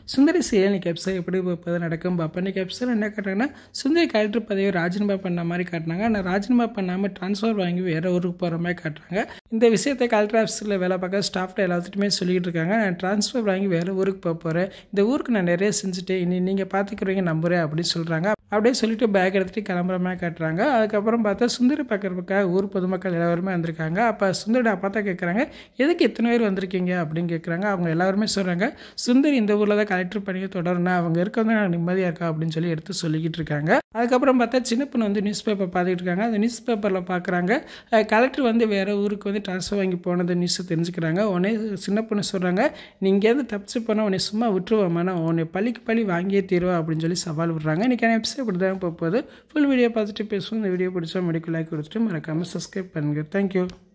சுந்தரி serial இன்னைக்கு episode எப்படி போகுது நடக்கும் பார்ப்போம் இன்னைக்கு எபிசோட் என்ன காட்டுறாங்கன்னா சுந்தரி கலெக்டர் பதவியை ராஜினாமா பண்ண மாதிரி காட்டினாங்க ஆனால் ராஜினாமா பண்ணாமல் ட்ரான்ஸ்ஃபர் வாங்கி வேற ஊருக்கு போகிற மாதிரி காட்டுறாங்க இந்த விஷயத்தை கலெக்டர் ஆஃபீஸில் வேலை பார்க்க ஸ்டாஃப்ட்ட எல்லாத்துட்டுமே சொல்லிக்கிட்டு இருக்காங்க நான் ட்ரான்ஸ்ஃபர் வாங்கி வேறு ஊருக்கு போக போகிறேன் இந்த ஊருக்கு நான் நிறைய செஞ்சுட்டேன் இனி நீங்கள் பார்த்துக்கிறீங்க நம்புறேன் அப்படின்னு சொல்கிறாங்க அப்படியே சொல்லிட்டு பேக் எடுத்துகிட்டு கிளம்புற மாதிரி காட்டுறாங்க அதுக்கப்புறம் பார்த்தா சுந்தரி பார்க்குறதுக்காக ஊர் பொதுமக்கள் எல்லாருமே வந்திருக்காங்க அப்போ சுந்தரி பார்த்தா கேட்குறாங்க எதுக்கு இத்தனை பேர் வந்திருக்கீங்க அப்படின்னு கேட்குறாங்க அவங்க எல்லாருமே சொல்கிறாங்க சுந்தரி இந்த ஊரில் தான் கலெக்டர் பணியை தொடரணும் அவங்க இருக்கிறது நான் நிம்மதியாக இருக்கா அப்படின்னு சொல்லி எடுத்து சொல்லிக்கிட்டு இருக்காங்க அதுக்கப்புறம் பார்த்தா சின்ன பொண்ணு வந்து நியூஸ் பேப்பர் பார்த்துக்கிட்டு இருக்காங்க அந்த நியூஸ் பேப்பரில் பார்க்குறாங்க கலெக்டர் வந்து வேறு ஊருக்கு வந்து ட்ரான்ஸ்ஃபர் வாங்கி போனது நியூஸை தெரிஞ்சுக்கிறாங்க உடனே சின்ன பொண்ணு சொல்கிறாங்க நீ இங்கேருந்து தப்பிச்சு போனால் உன்னை சும்மா விட்டுருவோம் நான் உன்னை பள்ளிக்கு பள்ளி வாங்கியே தீருவா அப்படின்னு சொல்லி சவால் விடுறாங்க இன்றைக்கான எபிசோட் இப்படி தான் போகுது ஃபுல் வீடியோ பார்த்துட்டு பேசுவோம் இந்த வீடியோ பிடிச்சா மெடிக்கல் லைக் கொடுத்துட்டு மறக்காமல் சப்ஸ்கிரைப் பண்ணுங்கள் தேங்க்யூ